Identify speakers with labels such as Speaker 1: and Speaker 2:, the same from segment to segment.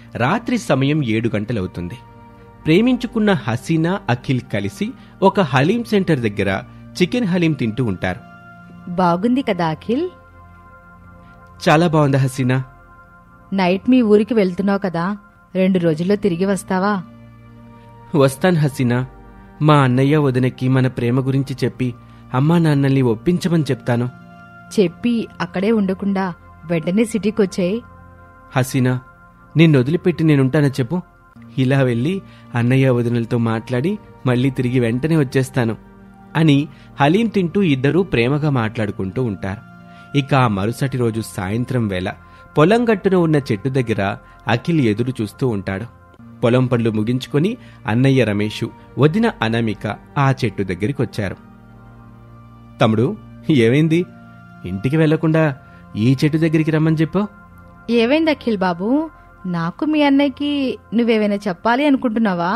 Speaker 1: రాత్రి సమయం ఏడు గంటలవుతుంది ప్రేమించుకున్న హసీనా అఖిల్ కలిసి ఒక హలీం సెంటర్ దగ్గర చికెన్ హలీం తింటూ ఉంటారు
Speaker 2: బాగుంది కదా అఖిల్
Speaker 1: చాలా బాగుంది హసీనా
Speaker 2: నైట్ మీ ఊరికి వెళ్తున్నావు కదా రెండు రోజుల్లో తిరిగి వస్తావా
Speaker 1: వస్తాను హసీనా మా అన్నయ్య వదినకి మన ప్రేమ గురించి చెప్పి అమ్మా నాన్నల్ని ఒప్పించమని చెప్తాను
Speaker 2: చెప్పి అక్కడే ఉండకుండా వెంటనే సిటీకి వచ్చేయ్
Speaker 1: హసీనా నిన్ను వదిలిపెట్టి నేనుంటానని చెప్పు ఇలా వెళ్ళి అన్నయ్య వదినలతో మాట్లాడి మళ్ళీ తిరిగి వెంటనే వచ్చేస్తాను అని హలీం తింటూ ఇద్దరూ ప్రేమగా మాట్లాడుకుంటూ ఉంటారు ఇక ఆ మరుసటి రోజు సాయంత్రం వేళ పొలం గట్టున ఉన్న చెట్టు దగ్గర అఖిల్ ఎదురు చూస్తూ ఉంటాడు పొలం పనులు ముగించుకొని అన్నయ్య రమేషు వదిన అనామిక ఆ చెట్టు దగ్గరికి వచ్చారు తమ్ముడు ఏమైంది ఇంటికి వెళ్లకుండా ఈ చెట్టు దగ్గరికి రమ్మని చెప్పు
Speaker 2: ఏమైంది అఖిల్ బాబు నాకు మీ అన్నయ్యకి నువ్వేమైనా చెప్పాలి అనుకుంటున్నావా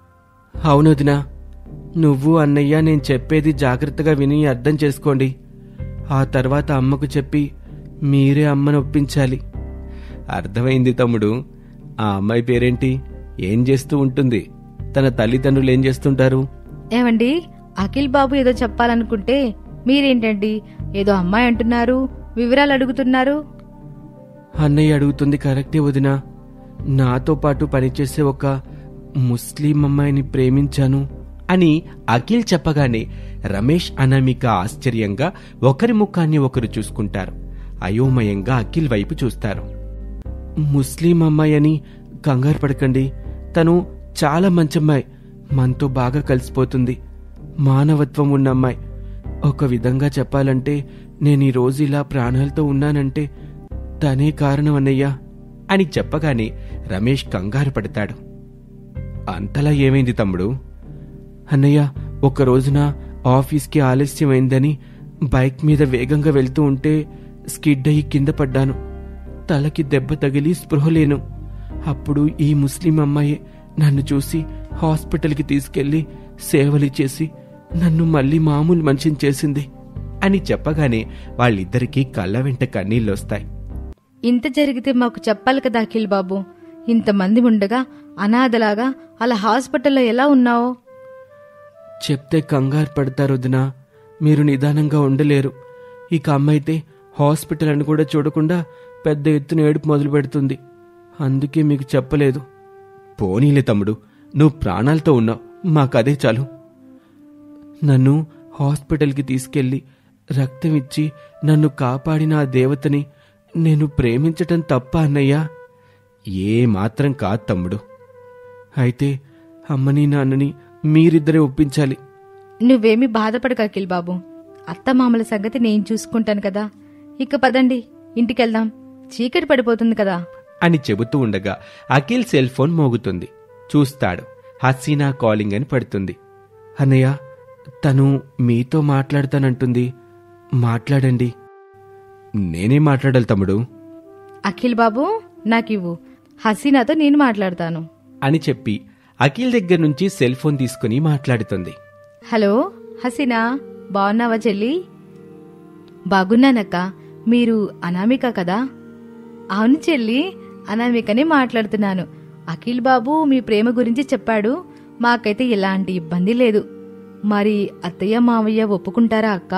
Speaker 1: అవును వదినా నువ్వు అన్నయ్య నేను చెప్పేది జాగ్రత్తగా విని అర్థం చేసుకోండి ఆ తర్వాత అమ్మకు చెప్పి మీరే అమ్మను ఒప్పించాలి అర్థమైంది తమ్ముడు ఆ అమ్మాయి పేరేంటి ఏం చేస్తూ ఉంటుంది తన తల్లిదండ్రులు ఏం చేస్తుంటారు
Speaker 2: ఏమండి అఖిల్ బాబు ఏదో చెప్పాలనుకుంటే మీరేంటండి ఏదో అమ్మాయి అంటున్నారు వివరాలు అడుగుతున్నారు
Speaker 1: అన్నయ్య అడుగుతుంది కరెక్టే వదినా నాతో పాటు పనిచేసే ఒక ముస్లిం అమ్మాయిని ప్రేమించాను అని అఖిల్ చెప్పగానే రమేష్ అనామిక ఆశ్చర్యంగా ఒకరి ముఖాన్ని ఒకరు చూసుకుంటారు అయోమయంగా అఖిల్ వైపు చూస్తారు ముస్లిం అమ్మాయి అని కంగారు పడకండి తను చాలా మంచమ్మాయి మనతో బాగా కలిసిపోతుంది మానవత్వం ఉన్న అమ్మాయి ఒక విధంగా చెప్పాలంటే నేను ఈ రోజు ఇలా ప్రాణాలతో ఉన్నానంటే తనే కారణం అన్నయ్యా అని చెప్పగానే రమేష్ కంగారు పడతాడు అంతలా ఏమైంది తమ్ముడు అన్నయ్య ఒక రోజున ఆఫీస్కి ఆలస్యమైందని బైక్ మీద వేగంగా వెళ్తూ ఉంటే స్కిడ్ అయ్యి కింద పడ్డాను తలకి దెబ్బ తగిలి స్పృహ లేను అప్పుడు ఈ ముస్లిం అమ్మాయి నన్ను చూసి హాస్పిటల్కి తీసుకెళ్లి సేవలిచ్చేసి నన్ను మళ్ళీ మామూలు మనిషిని చేసింది అని చెప్పగానే వాళ్ళిద్దరికీ కళ్ళ వెంట కన్నీళ్ళొస్తాయి
Speaker 2: ఇంత జరిగితే మాకు చెప్పాలి కదా అఖిల్ బాబు ఇంతమంది ఉండగా అనాథలాగా అలా హాస్పిటల్లో ఎలా ఉన్నావో
Speaker 1: చెప్తే కంగారు పడతారు వదినా మీరు నిదానంగా ఉండలేరు ఇక అమ్మైతే హాస్పిటల్ అని కూడా చూడకుండా పెద్ద ఎత్తున ఏడుపు మొదలు పెడుతుంది అందుకే మీకు చెప్పలేదు పోనీలే తమ్ముడు నువ్వు ప్రాణాలతో ఉన్నావు మాకదే చాలు నన్ను హాస్పిటల్కి తీసుకెళ్లి రక్తం ఇచ్చి నన్ను కాపాడిన ఆ దేవతని నేను ప్రేమించటం తప్ప అన్నయ్యా ఏ మాత్రం కాదు తమ్ముడు అయితే అమ్మని నాన్నని మీరిద్దరే ఒప్పించాలి
Speaker 2: నువ్వేమీ బాధపడక అఖిల్ బాబు అత్తమామల సంగతి నేను చూసుకుంటాను కదా ఇక పదండి ఇంటికెళ్దాం చీకటి పడిపోతుంది కదా
Speaker 1: అని చెబుతూ ఉండగా అఖిల్ సెల్ ఫోన్ మోగుతుంది చూస్తాడు హసీనా కాలింగ్ అని పడుతుంది అన్నయ్య తను మీతో మాట్లాడతానంటుంది మాట్లాడండి నేనే మాట్లాడాలి తమ్ముడు
Speaker 2: అఖిల్ బాబు నాకివ్వు హసీనాతో నేను మాట్లాడతాను
Speaker 1: అని చెప్పి అఖిల్ దగ్గర నుంచి సెల్ ఫోన్ తీసుకుని మాట్లాడుతుంది
Speaker 2: హలో హసీనా బాగున్నావా చెల్లి బాగున్నానక్క మీరు అనామిక కదా అవును చెల్లి అనామికని మాట్లాడుతున్నాను అఖిల్ బాబు మీ ప్రేమ గురించి చెప్పాడు మాకైతే ఎలాంటి ఇబ్బంది లేదు మరి అత్తయ్య మావయ్య ఒప్పుకుంటారా అక్క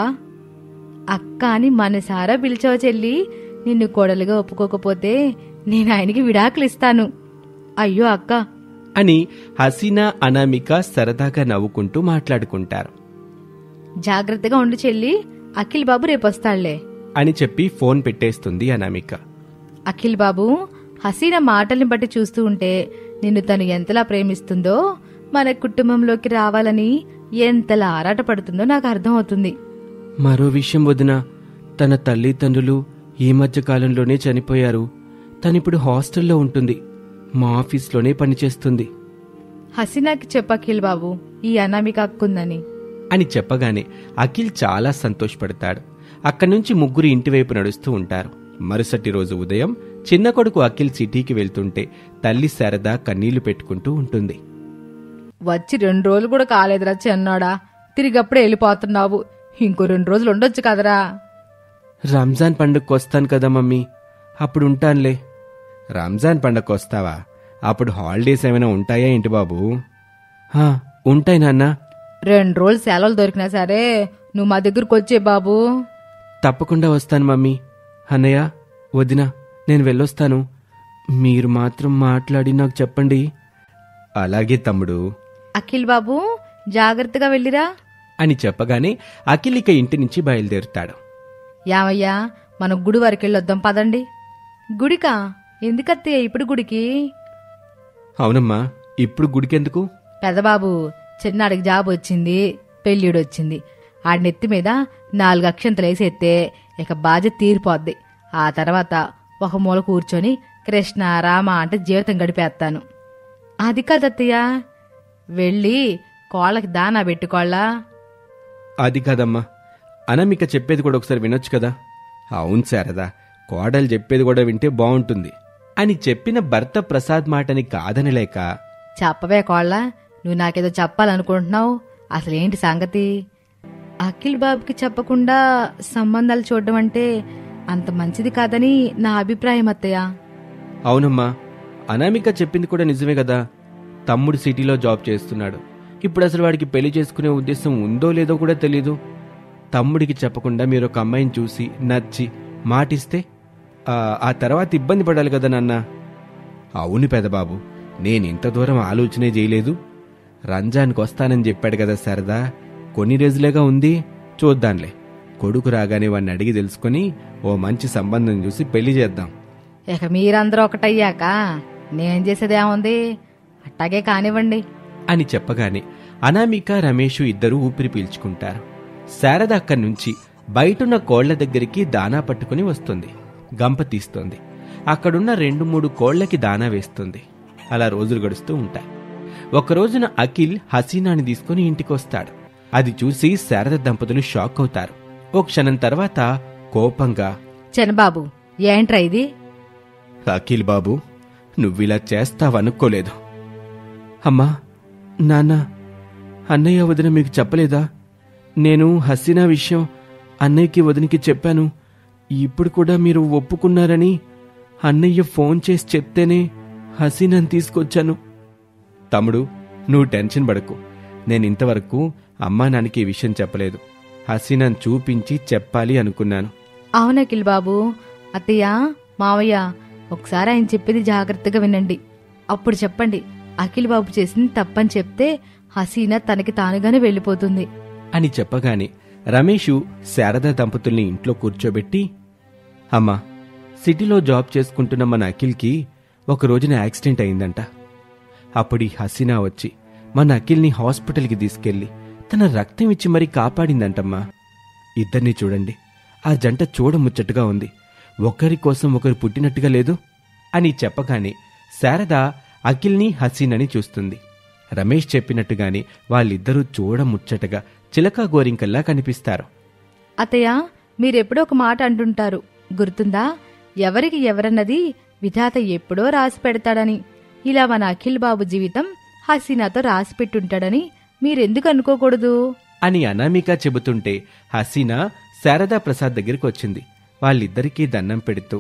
Speaker 2: అక్క అని మనసారా పిలిచావు చెల్లి నిన్ను కోడలుగా ఒప్పుకోకపోతే నేను ఆయనకి విడాకులు ఇస్తాను అయ్యో అక్క
Speaker 1: అని హసీనా అనామిక సరదాగా నవ్వుకుంటూ మాట్లాడుకుంటారు
Speaker 2: జాగ్రత్తగా ఉండు చెల్లి అఖిల్ బాబు రేపు వస్తాడులే
Speaker 1: అని చెప్పి ఫోన్ పెట్టేస్తుంది అనామిక
Speaker 2: అఖిల్ బాబు హసీన మాటల్ని బట్టి చూస్తూ ఉంటే నిన్ను తను ఎంతలా ప్రేమిస్తుందో మన కుటుంబంలోకి రావాలని ఎంతలా ఆరాటపడుతుందో నాకు అర్థమవుతుంది
Speaker 1: మరో విషయం వదిన తన తల్లిదండ్రులు ఈ మధ్య కాలంలోనే చనిపోయారు తనిప్పుడు హాస్టల్లో ఉంటుంది మా ఆఫీస్లోనే పనిచేస్తుంది
Speaker 2: హసీనాకి చెప్పు అఖిల్ బాబు ఈ అనామిక అక్కుందని
Speaker 1: అని చెప్పగానే అఖిల్ చాలా సంతోషపడతాడు అక్కడి నుంచి ముగ్గురు ఇంటివైపు నడుస్తూ ఉంటారు మరుసటి రోజు ఉదయం చిన్న కొడుకు అఖిల్ సిటీకి వెళ్తుంటే తల్లి శారద కన్నీళ్లు పెట్టుకుంటూ ఉంటుంది
Speaker 2: వచ్చి రెండు రోజులు కూడా కాలేదురా చెన్నాడా తిరిగి అప్పుడే వెళ్ళిపోతున్నావు ఇంకో రెండు రోజులు ఉండొచ్చు కదరా
Speaker 1: రంజాన్ పండుగకు వస్తాను కదా మమ్మీ అప్పుడు ఉంటానులే రంజాన్ పండగకు వస్తావా అప్పుడు హాలిడేస్ ఏమైనా ఉంటాయా ఏంటి బాబు హా, ఉంటాయి నాన్న
Speaker 2: రెండు రోజులు సెలవులు దొరికినా సరే నువ్వు మా దగ్గరకు వచ్చే బాబు
Speaker 1: తప్పకుండా వస్తాను మమ్మీ అన్నయ్య వదిన నేను వెళ్ళొస్తాను మీరు మాత్రం మాట్లాడి నాకు చెప్పండి అలాగే తమ్ముడు
Speaker 2: అఖిల్ బాబు జాగ్రత్తగా వెళ్ళిరా
Speaker 1: అని చెప్పగానే అఖిల్ ఇక ఇంటి నుంచి బయలుదేరుతాడు
Speaker 2: యావయ్యా మనం గుడి వరకు వెళ్ళొద్దాం పదండి గుడికా ఎందుకత్తయ్య ఇప్పుడు గుడికి
Speaker 1: అవునమ్మా ఇప్పుడు గుడికెందుకు
Speaker 2: పెదబాబు చిన్నాడికి జాబ్ వచ్చింది పెళ్ళిడు వచ్చింది ఆడి నెత్తి మీద నాలుగు అక్షంతలు వేసి ఎత్తే ఇక బాధ్యత తీరిపోద్ది ఆ తర్వాత ఒక మూల కూర్చొని కృష్ణ రామ అంటే జీవితం గడిపేస్తాను అది కదత్తయ్య వెళ్ళి కోళ్ళకి దానా పెట్టుకోళ్ళా
Speaker 1: అది కాదమ్మా అనామిక చెప్పేది కూడా ఒకసారి వినొచ్చు కదా అవును శారదా కోడలు చెప్పేది కూడా వింటే బాగుంటుంది అని చెప్పిన భర్త ప్రసాద్ మాటని కాదనలేక
Speaker 2: చెప్పవే కోళ్ళ నువ్వు నాకేదో చెప్పాలనుకుంటున్నావు అసలేంటి సంగతి అఖిల్ బాబుకి చెప్పకుండా సంబంధాలు చూడడం అంటే అంత మంచిది కాదని నా అభిప్రాయం అత్తయ్య
Speaker 1: అవునమ్మా అనామిక చెప్పింది కూడా నిజమే కదా తమ్ముడు సిటీలో జాబ్ చేస్తున్నాడు ఇప్పుడు అసలు వాడికి పెళ్లి చేసుకునే ఉద్దేశం ఉందో లేదో కూడా తెలీదు తమ్ముడికి చెప్పకుండా మీరు ఒక అమ్మాయిని చూసి నచ్చి మాటిస్తే ఆ, ఆ తర్వాత ఇబ్బంది పడాలి కదా నాన్న అవును పెదబాబు నేను ఇంత దూరం ఆలోచనే చేయలేదు రంజాన్కి వస్తానని చెప్పాడు కదా సరదా కొన్ని రోజులేగా ఉంది చూద్దాంలే కొడుకు రాగానే వాడిని అడిగి తెలుసుకొని ఓ మంచి సంబంధం చూసి పెళ్లి చేద్దాం
Speaker 2: ఇక మీరందరూ ఒకటయ్యాక నేను చేసేదేముంది అట్టాగే కానివ్వండి
Speaker 1: అని చెప్పగానే అనామిక రమేషు ఇద్దరూ ఊపిరి పీల్చుకుంటారు శారద అక్కడి నుంచి బయటున్న కోళ్ల దగ్గరికి దానా పట్టుకుని వస్తుంది గంప తీస్తుంది అక్కడున్న రెండు మూడు కోళ్లకి దానా వేస్తుంది అలా రోజులు గడుస్తూ ఉంటాయి ఒక రోజున అఖిల్ హసీనాని తీసుకుని ఇంటికొస్తాడు అది చూసి శారద దంపతులు షాక్ అవుతారు ఓ క్షణం తర్వాత కోపంగా
Speaker 2: చిన్నబాబు ఏంట్రా ఇది
Speaker 1: అఖిల్ బాబు నువ్విలా చేస్తావనుకోలేదు అమ్మా నాన్న అన్నయ్య వదిన మీకు చెప్పలేదా నేను హసీనా విషయం అన్నయ్యకి వదినికి చెప్పాను ఇప్పుడు కూడా మీరు ఒప్పుకున్నారని అన్నయ్య ఫోన్ చేసి చెప్తేనే హసీనాని తీసుకొచ్చాను తమ్ముడు నువ్వు టెన్షన్ పడకు నేను ఇంతవరకు అమ్మా నాన్నకి ఈ విషయం చెప్పలేదు హసీనాని చూపించి చెప్పాలి అనుకున్నాను
Speaker 2: అవును అఖిల్ బాబు అత్తయ్య మావయ్య ఒకసారి ఆయన చెప్పేది జాగ్రత్తగా వినండి అప్పుడు చెప్పండి అఖిల్ బాబు చేసింది తప్పని చెప్తే హసీనా తనకి తానుగానే వెళ్ళిపోతుంది
Speaker 1: అని చెప్పగానే రమేషు శారద దంపతుల్ని ఇంట్లో కూర్చోబెట్టి అమ్మా సిటీలో జాబ్ చేసుకుంటున్న మన అఖిల్కి ఒక రోజున యాక్సిడెంట్ అయిందంట అప్పుడు ఈ హసీనా వచ్చి మన అఖిల్ని హాస్పిటల్కి తీసుకెళ్లి తన రక్తం ఇచ్చి మరీ కాపాడిందంటమ్మా ఇద్దరిని చూడండి ఆ జంట చూడముచ్చటగా ఉంది ఒకరి కోసం ఒకరు పుట్టినట్టుగా లేదు అని చెప్పగానే శారద అఖిల్ని హసీనని చూస్తుంది రమేష్ చెప్పినట్టుగానే వాళ్ళిద్దరూ చూడముచ్చటగా చిలకా గోరింకల్లా కనిపిస్తారు
Speaker 2: అత్తయ్య మీరెప్పుడో ఒక మాట అంటుంటారు గుర్తుందా ఎవరికి ఎవరన్నది విధాత ఎప్పుడో రాసి పెడతాడని ఇలా మన అఖిల్ బాబు జీవితం హసీనాతో రాసి పెట్టుంటాడని మీరెందుకు అనుకోకూడదు
Speaker 1: అని అనామిక చెబుతుంటే హసీనా శారదా ప్రసాద్ దగ్గరికి వచ్చింది వాళ్ళిద్దరికీ దండం పెడుతూ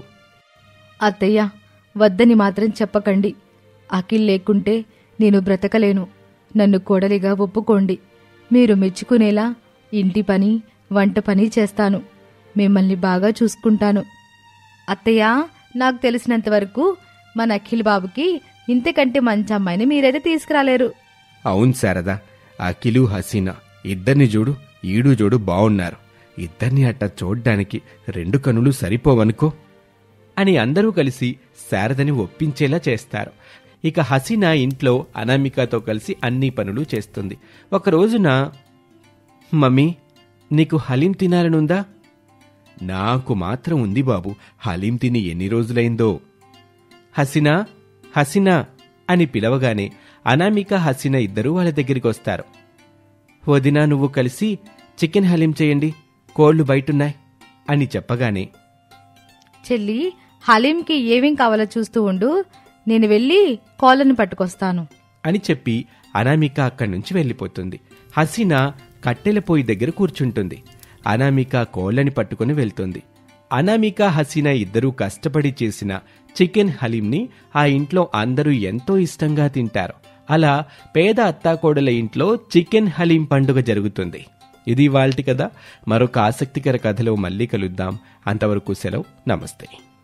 Speaker 2: అత్తయ్య వద్దని మాత్రం చెప్పకండి అఖిల్ లేకుంటే నేను బ్రతకలేను నన్ను కోడలిగా ఒప్పుకోండి మీరు మెచ్చుకునేలా ఇంటి పని వంట పని చేస్తాను మిమ్మల్ని బాగా చూసుకుంటాను అత్తయ్య నాకు తెలిసినంత వరకు మన అఖిల్ బాబుకి ఇంతకంటే మంచి అమ్మాయిని మీరైతే తీసుకురాలేరు
Speaker 1: అవును శారదా అఖిలు హసీనా ఇద్దరిని చూడు ఈడు చూడు బావున్నారు ఇద్దరిని అట్ట చూడ్డానికి రెండు కనులు సరిపోవనుకో అని అందరూ కలిసి శారదని ఒప్పించేలా చేస్తారు ఇక హసీనా ఇంట్లో అనామికతో కలిసి అన్ని పనులు చేస్తుంది ఒక రోజున మమ్మీ నీకు హలీం తినాలనుందా నాకు మాత్రం ఉంది బాబు హలీం తిని ఎన్ని రోజులైందో హసీనా హసీనా అని పిలవగానే అనామిక హసీనా ఇద్దరూ వాళ్ళ దగ్గరికి వస్తారు వదినా నువ్వు కలిసి చికెన్ హలీం చేయండి కోళ్లు బయటున్నాయి అని చెప్పగానే
Speaker 2: చెల్లి హలీంకి ఏమేం కావాలో చూస్తూ ఉండు నేను వెళ్ళి కోళ్ళను పట్టుకొస్తాను
Speaker 1: అని చెప్పి అనామిక అక్కడి నుంచి వెళ్ళిపోతుంది హసీనా కట్టెల పొయ్యి దగ్గర కూర్చుంటుంది అనామిక కోళ్ళని పట్టుకుని వెళ్తుంది అనామిక హసీనా ఇద్దరూ కష్టపడి చేసిన చికెన్ హలీంని ఆ ఇంట్లో అందరూ ఎంతో ఇష్టంగా తింటారు అలా పేద అత్తాకోడల ఇంట్లో చికెన్ హలీం పండుగ జరుగుతుంది ఇది వాళ్ళటి కదా మరొక ఆసక్తికర కథలో మళ్ళీ కలుద్దాం అంతవరకు సెలవు నమస్తే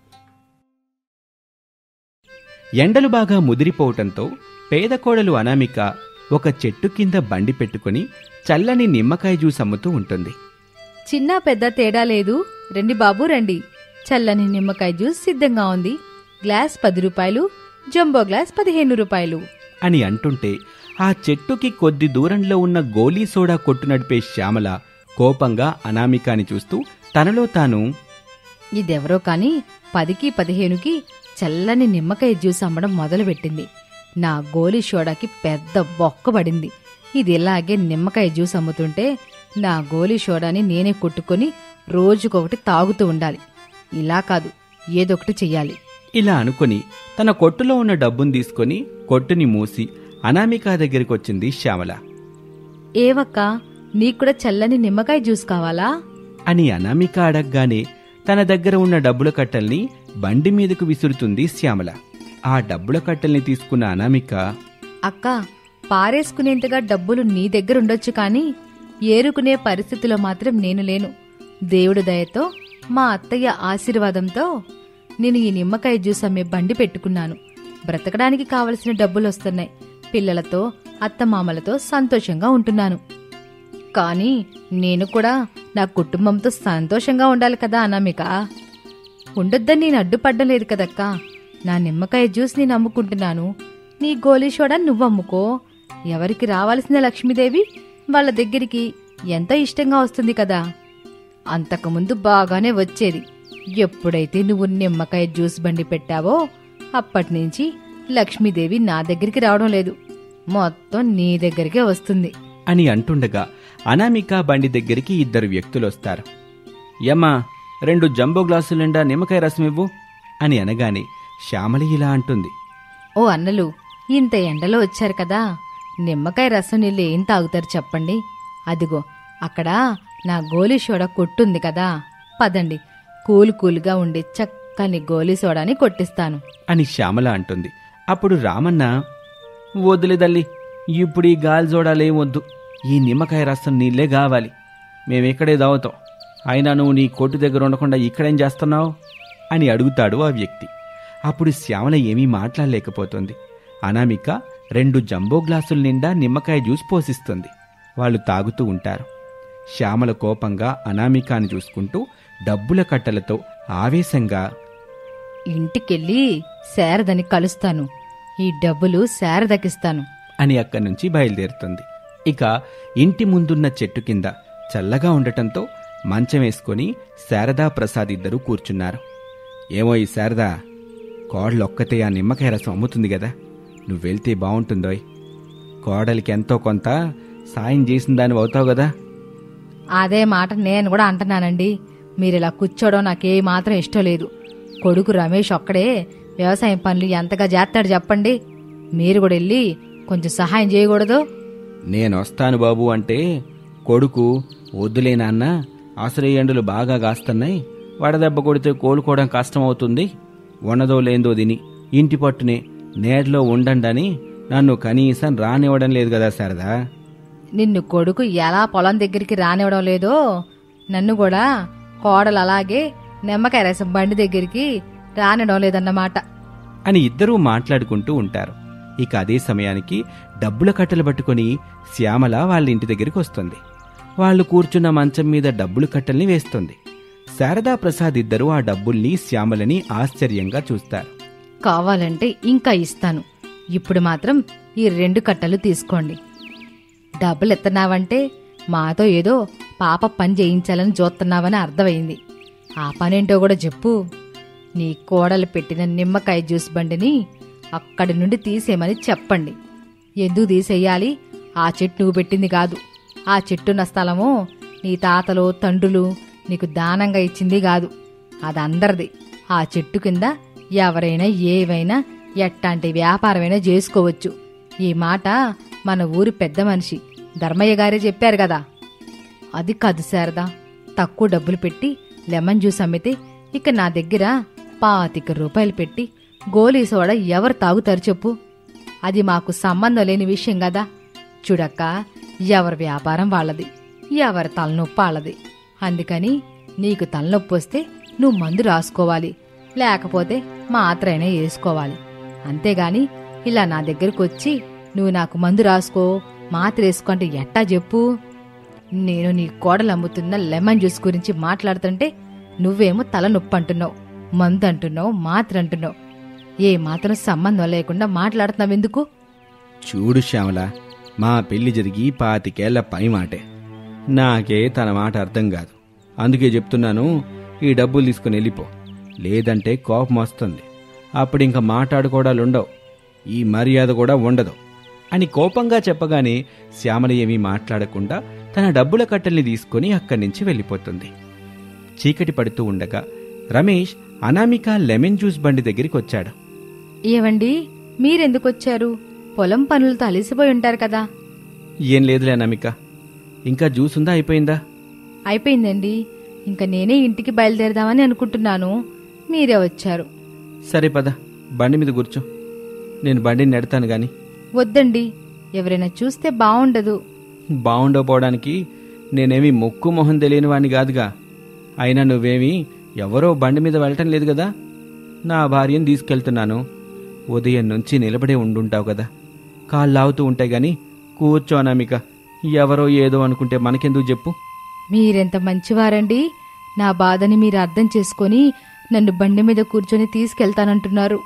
Speaker 1: ఎండలు బాగా ముదిరిపోవటంతో పేద కోడలు అనామిక ఒక చెట్టు కింద బండి పెట్టుకుని చల్లని నిమ్మకాయ జ్యూస్ అమ్ముతూ ఉంటుంది
Speaker 2: చిన్న పెద్ద తేడా లేదు రండి బాబు రండి చల్లని నిమ్మకాయ జ్యూస్ సిద్ధంగా ఉంది గ్లాస్ పది రూపాయలు జంబో గ్లాస్ పదిహేను రూపాయలు
Speaker 1: అని అంటుంటే ఆ చెట్టుకి కొద్ది దూరంలో ఉన్న గోలీ సోడా కొట్టు నడిపే శ్యామల కోపంగా అనామికాని చూస్తూ తనలో తాను
Speaker 2: ఇదెవరో కాని పదికి పదిహేనుకి చల్లని నిమ్మకాయ జ్యూస్ అమ్మడం మొదలుపెట్టింది నా గోలి సోడాకి పెద్ద బొక్క పడింది ఇది ఇలాగే నిమ్మకాయ జ్యూస్ అమ్ముతుంటే నా గోలి సోడాని నేనే కొట్టుకొని రోజుకొకటి తాగుతూ ఉండాలి ఇలా కాదు ఏదొకటి చెయ్యాలి
Speaker 1: ఇలా అనుకుని తన కొట్టులో ఉన్న డబ్బును తీసుకొని కొట్టుని మూసి అనామిక దగ్గరికి వచ్చింది శ్యామల
Speaker 2: ఏవక్క నీకు కూడా చల్లని నిమ్మకాయ జ్యూస్ కావాలా
Speaker 1: అని అనామిక అడగగానే తన దగ్గర ఉన్న డబ్బుల కట్టల్ని బండి మీదకు విసురుతుంది శ్యామల ఆ డబ్బుల కట్టల్ని తీసుకున్న అనామిక
Speaker 2: అక్క పారేసుకునేంతగా డబ్బులు నీ దగ్గర ఉండొచ్చు కానీ ఏరుకునే పరిస్థితిలో మాత్రం నేను లేను దేవుడి దయతో మా అత్తయ్య ఆశీర్వాదంతో నేను ఈ నిమ్మకాయ జ్యూస్ అమ్మే బండి పెట్టుకున్నాను బ్రతకడానికి కావలసిన డబ్బులు వస్తున్నాయి పిల్లలతో అత్తమామలతో సంతోషంగా ఉంటున్నాను కానీ నేను కూడా నా కుటుంబంతో సంతోషంగా ఉండాలి కదా అనామిక ఉండొద్దని నేను అడ్డుపడ్డం లేదు కదక్కా నా నిమ్మకాయ జ్యూస్ నేను అమ్ముకుంటున్నాను నీ గోలీ సోడా నువ్వు అమ్ముకో ఎవరికి రావాల్సిన లక్ష్మీదేవి వాళ్ళ దగ్గరికి ఎంతో ఇష్టంగా వస్తుంది కదా అంతకుముందు బాగానే వచ్చేది ఎప్పుడైతే నువ్వు నిమ్మకాయ జ్యూస్ బండి పెట్టావో అప్పటినుంచి లక్ష్మీదేవి నా దగ్గరికి రావడం లేదు మొత్తం నీ దగ్గరికే వస్తుంది
Speaker 1: అని అంటుండగా అనామిక బండి దగ్గరికి ఇద్దరు వ్యక్తులు వస్తారు యమ్మా రెండు జంబో గ్లాసుల నిండా నిమ్మకాయ రసం ఇవ్వు అని అనగానే శ్యామలి ఇలా అంటుంది
Speaker 2: ఓ అన్నలు ఇంత ఎండలో వచ్చారు కదా నిమ్మకాయ రసం నీళ్ళు ఏం తాగుతారు చెప్పండి అదిగో అక్కడ నా గోలీ సోడా కొట్టుంది కదా పదండి కూల్ కూల్గా ఉండే చక్కని గోలీ సోడాని కొట్టిస్తాను
Speaker 1: అని శ్యామల అంటుంది అప్పుడు రామన్న వదిలేదల్లి ఇప్పుడు ఈ గాలి జోడాలేం వద్దు ఈ నిమ్మకాయ రసం నీళ్ళే కావాలి మేమెక్కడే దావుతాం అయినా నువ్వు నీ కొట్టు దగ్గర ఉండకుండా ఇక్కడేం చేస్తున్నావు అని అడుగుతాడు ఆ వ్యక్తి అప్పుడు శ్యామల ఏమీ మాట్లాడలేకపోతుంది అనామిక రెండు జంబో గ్లాసుల నిండా నిమ్మకాయ జ్యూస్ పోసిస్తుంది వాళ్ళు తాగుతూ ఉంటారు శ్యామల కోపంగా అనామికాని చూసుకుంటూ డబ్బుల కట్టలతో ఆవేశంగా
Speaker 2: ఇంటికెళ్ళి శారదని కలుస్తాను ఈ డబ్బులు శారదకిస్తాను
Speaker 1: అని అక్కడి నుంచి బయలుదేరుతుంది ఇక ఇంటి ముందున్న చెట్టు కింద చల్లగా ఉండటంతో మంచం వేసుకొని శారదా ప్రసాద్ ఇద్దరూ కూర్చున్నారు ఏమో ఈ శారదా కోడలొక్కతే ఆ నిమ్మకాయ రసం అమ్ముతుంది కదా నువ్వు వెళ్తే బాగుంటుందోయ్ కోడలికి ఎంతో కొంత సాయం చేసిన దాని అవుతావు కదా
Speaker 2: అదే మాట నేను కూడా అంటున్నానండి మీరు ఇలా కూర్చోవడం నాకే మాత్రం ఇష్టం లేదు కొడుకు రమేష్ ఒక్కడే వ్యవసాయం పనులు ఎంతగా చేస్తాడు చెప్పండి మీరు కూడా వెళ్ళి కొంచెం సహాయం చేయకూడదు
Speaker 1: నేను వస్తాను బాబు అంటే కొడుకు వద్దులే నాన్న అసలు ఎండలు బాగా కాస్తున్నాయి వడదెబ్బ కొడితే కోలుకోవడం కష్టమవుతుంది ఉన్నదో లేందో తిని ఇంటి పట్టునే నేట్లో ఉండండని నన్ను కనీసం రానివ్వడం లేదు కదా శారదా
Speaker 2: నిన్ను కొడుకు ఎలా పొలం దగ్గరికి రానివ్వడం లేదో నన్ను కూడా కోడలు అలాగే నిమ్మకాయ రసం బండి దగ్గరికి రానివ్వడం లేదన్నమాట
Speaker 1: అని ఇద్దరూ మాట్లాడుకుంటూ ఉంటారు ఇక అదే సమయానికి డబ్బుల కట్టలు పట్టుకొని శ్యామల వాళ్ళ ఇంటి దగ్గరికి వస్తుంది వాళ్ళు కూర్చున్న మంచం మీద డబ్బులు కట్టల్ని వేస్తుంది శారదా ప్రసాద్ ఇద్దరూ ఆ డబ్బుల్ని శ్యామలని ఆశ్చర్యంగా చూస్తారు
Speaker 2: కావాలంటే ఇంకా ఇస్తాను ఇప్పుడు మాత్రం ఈ రెండు కట్టలు తీసుకోండి డబ్బులు ఎత్తన్నావంటే మాతో ఏదో పాప పని చేయించాలని చూస్తున్నావని అర్థమైంది ఆ పనేంటో కూడా చెప్పు నీ కోడలు పెట్టిన నిమ్మకాయ జ్యూస్ బండిని అక్కడి నుండి తీసేయమని చెప్పండి ఎందుకు తీసేయాలి ఆ చెట్టు నువ్వు పెట్టింది కాదు ఆ చెట్టున్న స్థలము నీ తాతలు తండ్రులు నీకు దానంగా ఇచ్చింది కాదు అది అందరిది ఆ చెట్టు కింద ఎవరైనా ఏవైనా ఎట్టాంటి వ్యాపారమైనా చేసుకోవచ్చు ఈ మాట మన ఊరి పెద్ద మనిషి ధర్మయ్య గారే చెప్పారు కదా అది కాదు శారదా తక్కువ డబ్బులు పెట్టి లెమన్ జ్యూస్ అమ్మితే ఇక నా దగ్గర పాతిక రూపాయలు పెట్టి గోలీ సోడా ఎవరు తాగుతారు చెప్పు అది మాకు సంబంధం లేని విషయం కదా చూడక్క ఎవరి వ్యాపారం వాళ్ళది ఎవరి తలనొప్పి వాళ్ళది అందుకని నీకు తలనొప్పి వస్తే నువ్వు మందు రాసుకోవాలి లేకపోతే మాత్రైనా వేసుకోవాలి అంతేగాని ఇలా నా దగ్గరకు వచ్చి నువ్వు నాకు మందు రాసుకో మాత్ర వేసుకో అంటే ఎట్టా చెప్పు నేను నీ కోడలు అమ్ముతున్న లెమన్ జ్యూస్ గురించి మాట్లాడుతుంటే నువ్వేమో తలనొప్పి అంటున్నావు మందు అంటున్నావు మాత్ర అంటున్నావు ఏ మాత్రం సంబంధం లేకుండా మాట్లాడుతున్నావు ఎందుకు
Speaker 1: చూడు శ్యామల మా పెళ్లి జరిగి పాతికేళ్ల పై మాటే నాకే తన మాట అర్థం కాదు అందుకే చెప్తున్నాను ఈ డబ్బులు తీసుకుని వెళ్ళిపో లేదంటే కోపం వస్తుంది అప్పుడు ఇంకా మాట్లాడుకోవడాలుండవు ఈ మర్యాద కూడా ఉండదు అని కోపంగా చెప్పగానే శ్యామల ఏమీ మాట్లాడకుండా తన డబ్బుల కట్టల్ని తీసుకుని అక్కడి నుంచి వెళ్ళిపోతుంది చీకటి పడుతూ ఉండగా రమేష్ అనామిక లెమన్ జ్యూస్ బండి దగ్గరికి వచ్చాడు
Speaker 2: ఏవండి మీరెందుకొచ్చారు పొలం పనులతో అలిసిపోయి ఉంటారు కదా
Speaker 1: ఏం లేదులే అనామిక ఇంకా జ్యూస్ ఉందా అయిపోయిందా
Speaker 2: అయిపోయిందండి ఇంకా నేనే ఇంటికి బయలుదేరదామని అనుకుంటున్నాను మీరే వచ్చారు
Speaker 1: సరే పద బండి మీద కూర్చో నేను బండిని నెడతాను గాని
Speaker 2: వద్దండి ఎవరైనా చూస్తే బాగుండదు
Speaker 1: బాగుండకపోవడానికి నేనేమి ముక్కు మొహం తెలియని వాడిని కాదుగా అయినా నువ్వేమి ఎవరో బండి మీద వెళ్ళటం లేదు కదా నా భార్యను తీసుకెళ్తున్నాను ఉదయం నుంచి నిలబడే ఉండుంటావు కదా కాళ్ళు లాగుతూ ఉంటాయి గాని కూర్చో అనామిక ఎవరో ఏదో అనుకుంటే మనకెందుకు చెప్పు
Speaker 2: మీరెంత మంచివారండి నా బాధని మీరు అర్థం చేసుకొని నన్ను బండి మీద కూర్చొని తీసుకెళ్తానంటున్నారు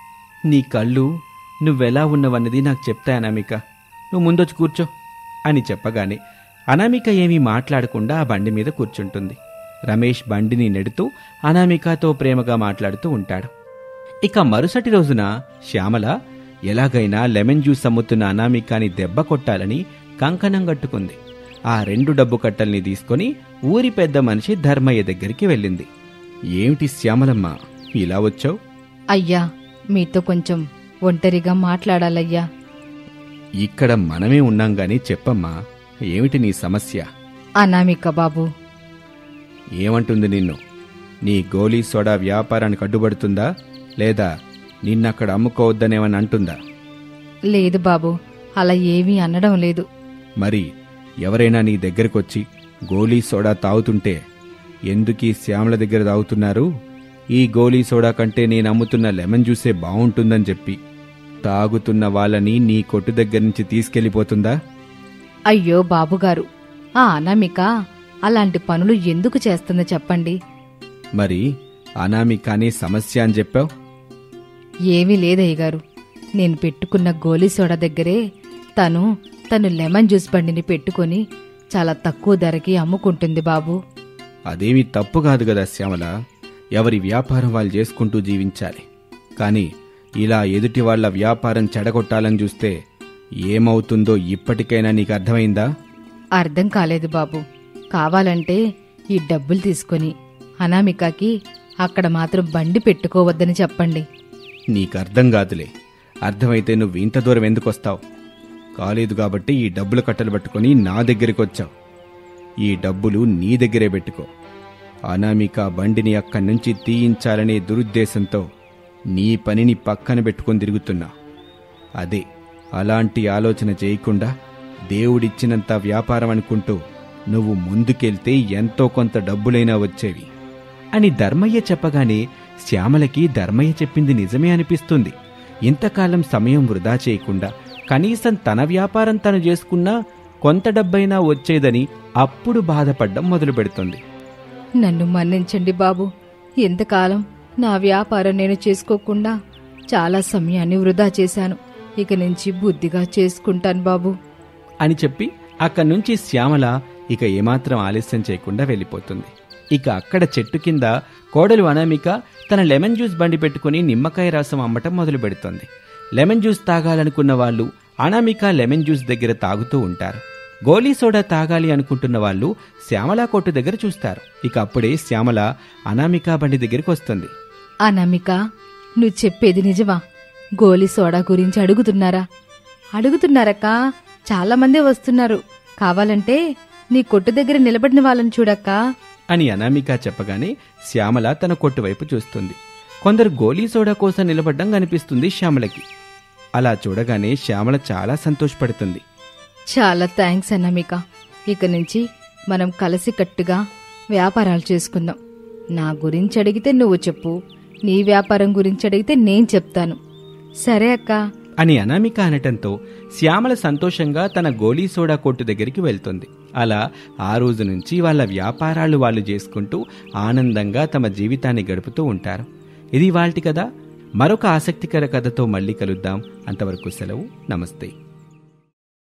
Speaker 1: నీ కళ్ళు నువ్వెలా ఉన్నవన్నది నాకు చెప్తా అనామిక నువ్వు ముందొచ్చి కూర్చో అని చెప్పగానే అనామిక ఏమీ మాట్లాడకుండా ఆ బండి మీద కూర్చుంటుంది రమేష్ బండిని నెడుతూ అనామికతో ప్రేమగా మాట్లాడుతూ ఉంటాడు ఇక మరుసటి రోజున శ్యామల ఎలాగైనా లెమన్ జ్యూస్ అమ్ముతున్న అనామికాని దెబ్బ కొట్టాలని కంకణం కట్టుకుంది ఆ రెండు డబ్బు కట్టల్ని తీసుకొని ఊరి పెద్ద మనిషి ధర్మయ్య దగ్గరికి వెళ్ళింది ఏమిటి శ్యామలమ్మ ఇలా వచ్చావు
Speaker 2: అయ్యా మీతో కొంచెం ఒంటరిగా మాట్లాడాలయ్యా
Speaker 1: ఇక్కడ మనమే ఉన్నాం గాని చెప్పమ్మా ఏమిటి నీ సమస్య
Speaker 2: అనామిక బాబు
Speaker 1: ఏమంటుంది నిన్ను నీ గోలీ సోడా వ్యాపారానికి అడ్డుపడుతుందా లేదా నిన్నక్కడ అమ్ముకోవద్దనేమని అంటుందా
Speaker 2: లేదు బాబు అలా ఏమీ అనడం లేదు
Speaker 1: మరి ఎవరైనా నీ దగ్గరకొచ్చి గోలీ సోడా తాగుతుంటే ఎందుకీ శ్యామల దగ్గర తాగుతున్నారు ఈ గోలీ సోడా కంటే నేను అమ్ముతున్న లెమన్ జ్యూసే బాగుంటుందని చెప్పి తాగుతున్న వాళ్ళని నీ కొట్టు దగ్గర నుంచి తీసుకెళ్ళిపోతుందా
Speaker 2: అయ్యో బాబుగారు ఆ అనామిక అలాంటి పనులు ఎందుకు చేస్తుందో చెప్పండి
Speaker 1: మరి అనామికాని సమస్య అని చెప్పావు
Speaker 2: ఏమీ లేదయ్య గారు నేను పెట్టుకున్న గోలీ సోడా దగ్గరే తను తను లెమన్ జ్యూస్ బండిని పెట్టుకొని చాలా తక్కువ ధరకి అమ్ముకుంటుంది బాబు
Speaker 1: అదేమీ తప్పు కాదు కదా శ్యామల ఎవరి వ్యాపారం వాళ్ళు చేసుకుంటూ జీవించాలి కానీ ఇలా ఎదుటి వాళ్ళ వ్యాపారం చెడగొట్టాలని చూస్తే ఏమవుతుందో ఇప్పటికైనా నీకు అర్థమైందా
Speaker 2: అర్థం కాలేదు బాబు కావాలంటే ఈ డబ్బులు తీసుకొని అనామికకి అక్కడ మాత్రం బండి పెట్టుకోవద్దని చెప్పండి
Speaker 1: నీకు అర్థం కాదులే అర్థమైతే నువ్వు ఇంత దూరం ఎందుకు వస్తావు కాలేదు కాబట్టి ఈ డబ్బులు కట్టలు పట్టుకొని నా దగ్గరికి వచ్చావు ఈ డబ్బులు నీ దగ్గరే పెట్టుకో అనామిక బండిని అక్కడి నుంచి తీయించాలనే దురుద్దేశంతో నీ పనిని పక్కన పెట్టుకొని తిరుగుతున్నా అదే అలాంటి ఆలోచన చేయకుండా దేవుడిచ్చినంత వ్యాపారం అనుకుంటూ నువ్వు ముందుకెళ్తే ఎంతో కొంత డబ్బులైనా వచ్చేవి అని ధర్మయ్య చెప్పగానే శ్యామలకి ధర్మయ్య చెప్పింది నిజమే అనిపిస్తుంది ఇంతకాలం సమయం వృధా చేయకుండా కనీసం తన వ్యాపారం తను చేసుకున్నా కొంత డబ్బైనా వచ్చేదని అప్పుడు బాధపడ్డం మొదలు పెడుతుంది
Speaker 2: నన్ను మన్నించండి బాబు ఎంతకాలం నా వ్యాపారం నేను చేసుకోకుండా చాలా సమయాన్ని వృధా చేశాను ఇక నుంచి బుద్ధిగా చేసుకుంటాను బాబు
Speaker 1: అని చెప్పి అక్కడి నుంచి శ్యామల ఇక ఏమాత్రం ఆలస్యం చేయకుండా వెళ్ళిపోతుంది ఇక అక్కడ చెట్టు కింద కోడలు అనామిక తన లెమన్ జ్యూస్ బండి పెట్టుకుని నిమ్మకాయ రసం అమ్మటం మొదలు పెడుతుంది లెమన్ జ్యూస్ తాగాలనుకున్న వాళ్ళు అనామిక లెమన్ జ్యూస్ దగ్గర తాగుతూ ఉంటారు గోలీ సోడా తాగాలి అనుకుంటున్న వాళ్ళు శ్యామల కొట్టు దగ్గర చూస్తారు ఇక అప్పుడే శ్యామల అనామిక బండి దగ్గరికి వస్తుంది
Speaker 2: అనామిక నువ్వు చెప్పేది నిజమా గోలి సోడా గురించి అడుగుతున్నారా అడుగుతున్నారక్క చాలా మందే వస్తున్నారు కావాలంటే నీ కొట్టు దగ్గర నిలబడిన వాళ్ళని చూడక్కా
Speaker 1: అని అనామిక చెప్పగానే శ్యామల తన కొట్టు వైపు చూస్తుంది కొందరు గోలీ సోడా కోసం నిలబడ్డం కనిపిస్తుంది శ్యామలకి అలా చూడగానే శ్యామల చాలా సంతోషపడుతుంది
Speaker 2: చాలా థ్యాంక్స్ అనామిక ఇక నుంచి మనం కలిసికట్టుగా వ్యాపారాలు చేసుకుందాం నా గురించి అడిగితే నువ్వు చెప్పు నీ వ్యాపారం గురించి అడిగితే నేను చెప్తాను సరే అక్క
Speaker 1: అని అనామిక అనటంతో శ్యామల సంతోషంగా తన గోలీ సోడా కొట్టు దగ్గరికి వెళ్తుంది అలా ఆ రోజు నుంచి వాళ్ళ వ్యాపారాలు వాళ్ళు చేసుకుంటూ ఆనందంగా తమ జీవితాన్ని గడుపుతూ ఉంటారు ఇది వాళ్ళటి కదా మరొక ఆసక్తికర కథతో మళ్ళీ కలుద్దాం అంతవరకు సెలవు నమస్తే